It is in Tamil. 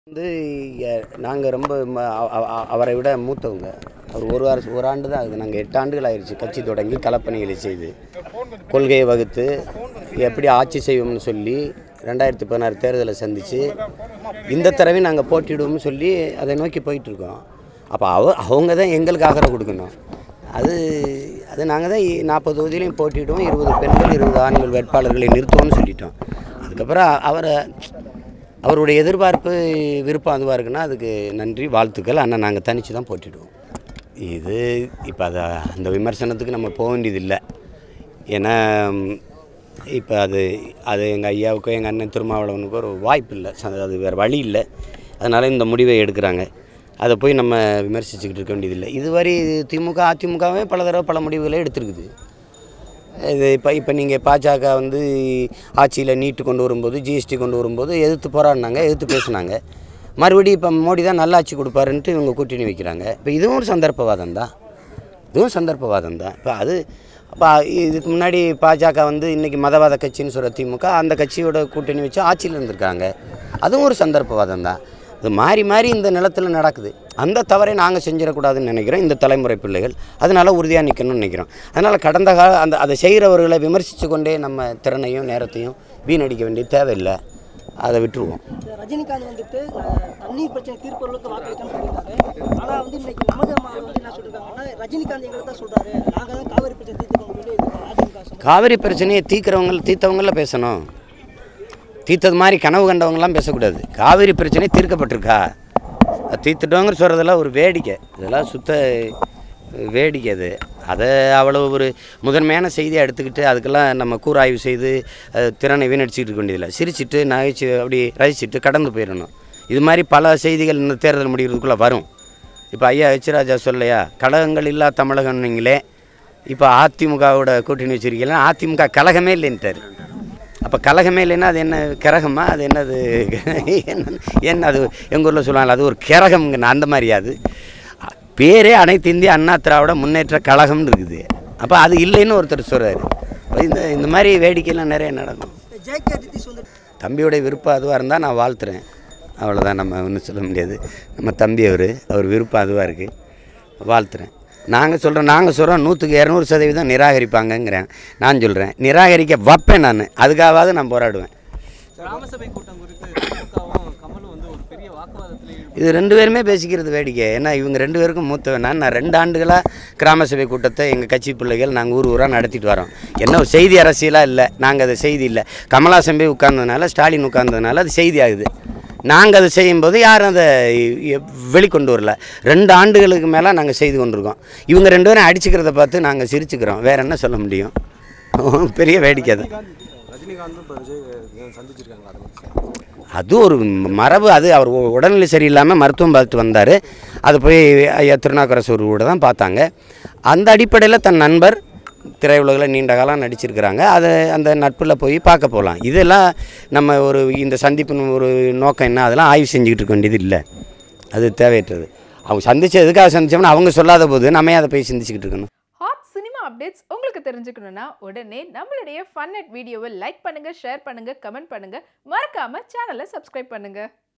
வந்து நாங்கள் ரொம்ப ம- அ- அ- அ- அவரை விட மூத்தவங்க அவர் ஒரு வருஷம் ஒரு ஆண்டு தான் ஆகுது நாங்கள் எட்டு ஆண்டுகள் ஆயிடுச்சு கட்சி தொடங்கி களப்பணிகளை செய்து கொள்கையை வகுத்து எப்படி ஆட்சி செய்வோம்னு சொல்லி ரெண்டாயிரத்தி பதினாறு தேர்தலை சந்தித்து இந்த தடவை நாங்கள் போட்டியிடுவோம்னு சொல்லி அதை நோக்கி போயிட்டுருக்கோம் அப்போ அவ அவங்க தான் எங்களுக்கு ஆதரவு கொடுக்கணும் அது அது நாங்கள் தான் நாற்பது தொகுதியிலையும் போட்டியிடுவோம் இருபது பெண்கள் இருபது ஆண்கள் வேட்பாளர்களை நிறுத்துவோம்னு சொல்லிட்டோம் அதுக்கப்புறம் அவரை அவருடைய எதிர்பார்ப்பு விருப்பம் அதுவாக இருக்குன்னா அதுக்கு நன்றி வாழ்த்துக்கள் ஆனால் நாங்கள் தனித்து தான் போட்டிடுவோம் இது இப்போ அதை அந்த விமர்சனத்துக்கு நம்ம போக வேண்டியதில்லை ஏன்னா இப்போ அது அது எங்கள் ஐயாவுக்கோ எங்கள் அண்ணன் திருமாவளவனுக்கோ ஒரு வாய்ப்பு இல்லை ச- அது வேறு வழி இல்லை அதனால் இந்த முடிவை எடுக்கிறாங்க அதை போய் நம்ம விமர்சிச்சுக்கிட்டு இருக்க வேண்டியதில்லை இதுவரை திமுக அதிமுகவே பல தடவை பல முடிவுகளை எடுத்திருக்குது இது இப்போ இப்போ நீங்கள் பாஜக வந்து ஆட்சியில் நீட்டு கொண்டு வரும்போது ஜிஎஸ்டி கொண்டு வரும்போது எதிர்த்து போராடினாங்க எதிர்த்து பேசுனாங்க மறுபடியும் இப்போ மோடி தான் நல்லாட்சி கொடுப்பாருன்ட்டு இவங்க கூட்டணி வைக்கிறாங்க இப்போ இதுவும் ஒரு சந்தர்ப்பவாதம் தான் இதுவும் சந்தர்ப்பவாதம் தான் இப்போ அது அப்போ இதுக்கு முன்னாடி பாஜக வந்து இன்றைக்கி மதவாத கட்சின்னு சொல்கிற திமுக அந்த கட்சியோட கூட்டணி வச்சு ஆட்சியில் இருந்திருக்காங்க அதுவும் ஒரு சந்தர்ப்பவாதம் தான் இது மாறி மாறி இந்த நிலத்தில் நடக்குது அந்த தவறை நாங்கள் செஞ்சிடக்கூடாதுன்னு நினைக்கிறோம் இந்த தலைமுறை பிள்ளைகள் அதனால் உறுதியாக நிற்கணும்னு நினைக்கிறோம் அதனால் கடந்த கால அந்த அதை செய்கிறவர்களை விமர்சித்து கொண்டே நம்ம திறனையும் நேரத்தையும் வீணடிக்க வேண்டிய தேவையில்லை அதை விட்டுருவோம் இந்த ரஜினிகாந்த் வந்துட்டு அஹ், தண்ணீர் பிரச்சனை தீர்ப்பவர்களுக்கு வாக்களிக்கணும்னு சொல்லியிருக்காரு ஆனால் வந்து இன்னைக்கு நமது அம்மா வந்து என்ன சொல்லியிருக்காங்கன்னா ரஜினிகாந்த் எங்களை தான் சொல்றாரு நாங்கள் தான் காவிரி பிரச்சனை தீர்த்துக்கோங்க சொல்லி அதிமுக சொல்றாங்க. காவிரி பிரச்சனையை தீர்க்கிறவங்க தீர்த்தவங்கள பேசணும் தீர்த்தது மாதிரி கனவு கண்டவங்களாம் பேசக்கூடாது காவிரி பிரச்சனை தீர்க்கப்பட்டிருக்கா அது தீர்த்துட்டோங்கிற சொல்கிறதெல்லாம் ஒரு வேடிக்கை இதெல்லாம் சுத்த வேடிக்கை அது அதை அவ்வளோ ஒரு முதன்மையான செய்தியை எடுத்துக்கிட்டு அதுக்கெல்லாம் நம்ம கூராய்வு செய்து அஹ், திறனை வீணடிச்சிட்டு இருக்க வேண்டியதில்லை சிரிச்சிட்டு நகைச்சு அப்படி ரசிச்சுட்டு கடந்து போயிடணும் இது மாதிரி பல செய்திகள் இந்த தேர்தல் முடிகிறதுக்குள்ளே வரும் இப்போ ஐயா எச்ராஜா சொல்லையா கழகங்கள் இல்லா தமிழகம்னீங்களே இப்போ அதிமுகவோட கூட்டணி வச்சிருக்கீங்களா அதிமுக கழகமே இல்லைன்ட்டார் அப்போ கழகமே இல்லைன்னா அது என்ன கிரகமா அது என்னது என்ன என்ன அது எங்கள் ஊரில் சொல்லுவாங்க அது ஒரு கிரகம்ங்க அந்த மாதிரி அது பேரே அனைத்து இந்திய அண்ணா திராவிட முன்னேற்ற கழகம்னு இருக்குது அப்போ அது இல்லைன்னு ஒருத்தர் சொல்கிறாரு இந்த இந்த மாதிரி வேடிக்கைலாம் நிறைய நடக்கும் இந்த ஜேகே நிதிஷ் வந்து தம்பியோடைய விருப்பம் அதுவாக இருந்தால் நான் வாழ்த்துறேன் அவ்வளோதான் நம்ம ஒன்றும் சொல்ல முடியாது நம்ம தம்பி அவர் அவர் விருப்பம் அதுவாக இருக்குது வாழ்த்துறேன் நாங்கள் சொல்கிறோம் நாங்கள் சொல்கிறோம் நூற்றுக்கு இரநூறு சதவீதம் நிராகரிப்பாங்கங்கிறேன் நான் சொல்கிறேன் நிராகரிக்க வைப்பேன் நான் அதுக்காவது நான் போராடுவேன் கிராமசபை கூட்டம் குறித்து திமுகவும் கமலும் வந்து ஒரு பெரிய வாக்குவாதத்தில் ஈடுபட்டு இது ரெண்டு பேருமே பேசிக்கிறது வேடிக்கை ஏன்னா இவங்க ரெண்டு பேருக்கும் மூத்தவன் நான் நான் ரெண்டு ஆண்டுகளாக கிராம சபை கூட்டத்தை எங்கள் கட்சி பிள்ளைகள் நாங்கள் ஊர் ஊராக நடத்திட்டு வரோம் என்ன ஒரு செய்தி அரசியலாக இல்லை நாங்கள் அது செய்தி இல்லை கமலாசன் போய் உட்கார்ந்ததுனால ஸ்டாலின் உட்கார்ந்ததுனால அது செய்தி ஆகுது நாங்கள் அதை செய்யும்போது யாரும் அதை எ- வெளிக்கொண்டு வரல ரெண்டு ஆண்டுகளுக்கு மேலே நாங்கள் செய்து கொண்டிருக்கோம் இவங்க ரெண்டு பேரும் அடிச்சுக்கிறத பார்த்து நாங்கள் சிரிச்சுக்கிறோம் வேற என்ன சொல்ல முடியும் பெரிய வேடிக்கை அது ரஜினிகாந்தும் இப்போ விஜய் சந்திச்சிருக்காங்க அதை பற்றி அது ஒரு மரபு அது அவர் உ- உடல்நிலை சரியில்லாமல் மருத்துவம் பார்த்துட்டு வந்தார் அது போய் ஐயா திருநாக்கரசூர் கூட தான் பார்த்தாங்க அந்த அடிப்படையில் தன் நண்பர் திரையுலகில் நீண்ட காலம் நடிச்சிருக்கிறாங்க அதை அந்த நட்பில் போய் பார்க்க போகலாம் இதெல்லாம் நம்ம ஒரு இந்த சந்திப்பின் ஒரு நோக்கம் என்ன அதெல்லாம் ஆய்வு செஞ்சுக்கிட்டு இருக்க வேண்டியது இல்லை அது தேவையற்றது அவங்க சந்திச்சு எதுக்காக சந்திச்சோம்னா அவங்க சொல்லாத போது நம்ம ஏன் அதை போய் சிந்திச்சுக்கிட்டு இருக்கணும் ஹாட் சினிமா அப்டேட்ஸ் உங்களுக்கு தெரிஞ்சுக்கணும்னா உடனே நம்மளுடைய ஃபன் அட் வீடியோவை லைக் பண்ணுங்க ஷேர் பண்ணுங்க கமெண்ட் பண்ணுங்க மறக்காம சேனலை சப்ஸ்கிரைப் பண்ணுங்க